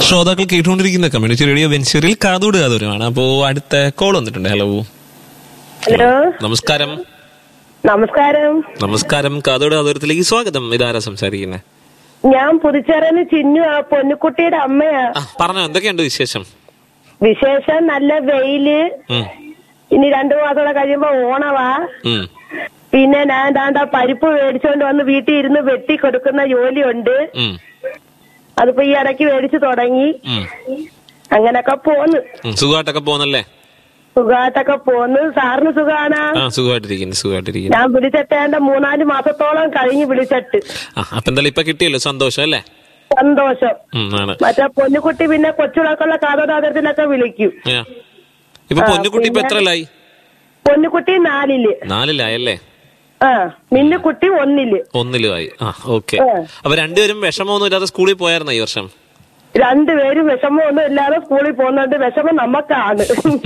ശ്രോതാക്കൾ കേട്ടുകൊണ്ടിരിക്കുന്ന community radio വെഞ്ചറിൽ കാതോട് കാതോരമാണ് അപ്പോ അടുത്ത കോൾ വന്നിട്ടുണ്ട് ഹലോ ഹലോ നമസ്കാരം നമസ്കാരം നമസ്കാരം കാതോട് കാതോരത്തിലേക്ക് സ്വാഗതം ഇതാരാ സംസാരിക്കുന്നത് ഞാൻ പുതുച്ചേറന്ന് ചിന്നു ആ പൊന്നുകുട്ടിയുടെ അമ്മയാ ആ പറഞ്ഞോ എന്തൊക്കെയുണ്ട് വിശേഷം വിശേഷം നല്ല വെയില് ഉം, ഇനി രണ്ടു മാസം കഴിയുമ്പോ ഓണവാ ഉം, പിന്നെ ഞാൻ ദാണ്ട പരിപ്പ് മേടിച്ചോണ്ട് വന്ന് വീട്ടിൽ ഇരുന്ന് വെട്ടി കൊടുക്കുന്ന ജോലിയുണ്ട് ഉം, അതിപ്പോ ഈ ഇടയ്ക്ക് മേടിച്ചു തുടങ്ങി ഉം, അങ്ങനൊക്കെ പോന്ന് ഉം. സുഖമായിട്ടൊക്കെ പോകുന്നല്ലേ സുഖമായിട്ടൊക്കെ പോന്ന് സാറിന് സുഖാണ് ആ സുഖമായിട്ടിരിക്കുന്നു സുഖമായിട്ടിരിക്കുന്നു ഞാൻ വിളിച്ചിട്ടേണ്ട മൂന്നാല് മാസത്തോളം കഴിഞ്ഞ് വിളിച്ചിട്ട് ആ അപ്പൊ എന്തായാലും ഇപ്പൊ കിട്ടിയല്ലോ സന്തോഷം അല്ലേ സന്തോഷം ഉം, ആണ് മറ്റേ പൊന്നുകുട്ടി പിന്നെ കൊച്ചുകളൊക്കെയുള്ള കാതോടാദരത്തിലൊക്കെ വിളിക്കും ആ. ഇപ്പൊ ആ, പൊന്നുകുട്ടി ഇപ്പൊ പിന്നെ- എത്രലായി പൊന്നുകുട്ടി നാലില് നാലിലായല്ലേ ആ മിന്നുകുട്ടി ഒന്നില് ഒന്നിലുമായി ആ ഓക്കെ ആ. അപ്പൊ രണ്ടുപേരും വിഷമമൊന്നും ഇല്ലാതെ സ്കൂളിൽ പോയായിരുന്നോ ഈ വർഷം രണ്ടുപേരും വിഷമമൊന്നും ഇല്ലാതെ സ്കൂളിൽ പോകുന്നുണ്ട് വിഷമം നമുക്കാണ്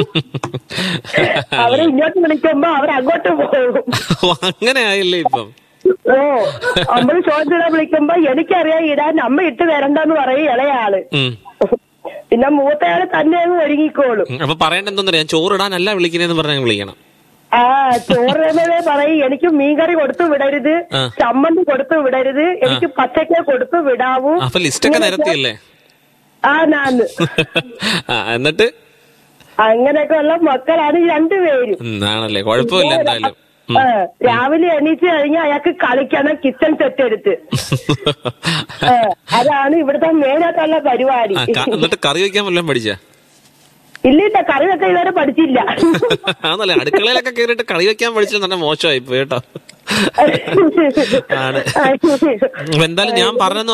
അവരെ ഇങ്ങോട്ട് വിളിക്കുമ്പോ അവരങ്ങോട്ട് പോകും ഓ, അങ്ങനെ ആയില്ലേ ഇപ്പം ഓ നമ്മള് ചോദിച്ചിടാൻ വിളിക്കുമ്പോ എനിക്കറിയാം ഇടാൻ അമ്മ ഇട്ട് വരണ്ടെന്ന് പറയും ഇളയാള് ഉം. പിന്നെ മൂത്തയാള് തന്നെ അങ്ങ് ഒരുങ്ങിക്കോളും ഉം, അപ്പൊ പറയേണ്ട എന്തോന്നറിയാം ചോറിടാനല്ല വിളിക്കുന്നതെന്ന് പറഞ്ഞാൽ വിളിക്കണം ആ ചോറിനെ പറയും എനിക്ക് മീൻകറി കൊടുത്തു വിടരുത് ആ. ചമ്മന്തി കൊടുത്തു വിടരുത് എനിക്ക് പച്ചക്ക കൊടുത്തു വിടാവൂ അപ്പൊ ലിസ്റ്റൊക്കെ നിരത്തിയല്ലേ ആ നാന്ന് ആ എന്നിട്ട് അങ്ങനെയൊക്കെ ഉള്ള മക്കളാണ് ഈ രണ്ടുപേരും ഉം, ആണല്ലേ കുഴപ്പമില്ല എന്തായാലും ഉം. ആ, രാവിലെ എണീച്ച് കഴിഞ്ഞാൽ അയാൾക്ക് കളിക്കണം കിച്ചൺ സെറ്റ് എടുത്ത് ആ, അതാണ് ഇവിടുത്തെ മെയിനായിട്ടുള്ള പരിപാടി ആ, ക- എന്നിട്ട് കറി വെക്കാൻ വല്ലതും പഠിച്ച ഇല്ലില്ല കറി വെക്കാൻ ഇതുവരെ പഠിച്ചില്ല ആണല്ലേ അടുക്കളയിലൊക്കെ കയറിയിട്ട് കറി വെക്കാൻ പഠിച്ചത് തന്നെ മോശമായി പോയി കേട്ടോ ആണ്. അപ്പൊ എന്തായാലും ഞാൻ പറഞ്ഞു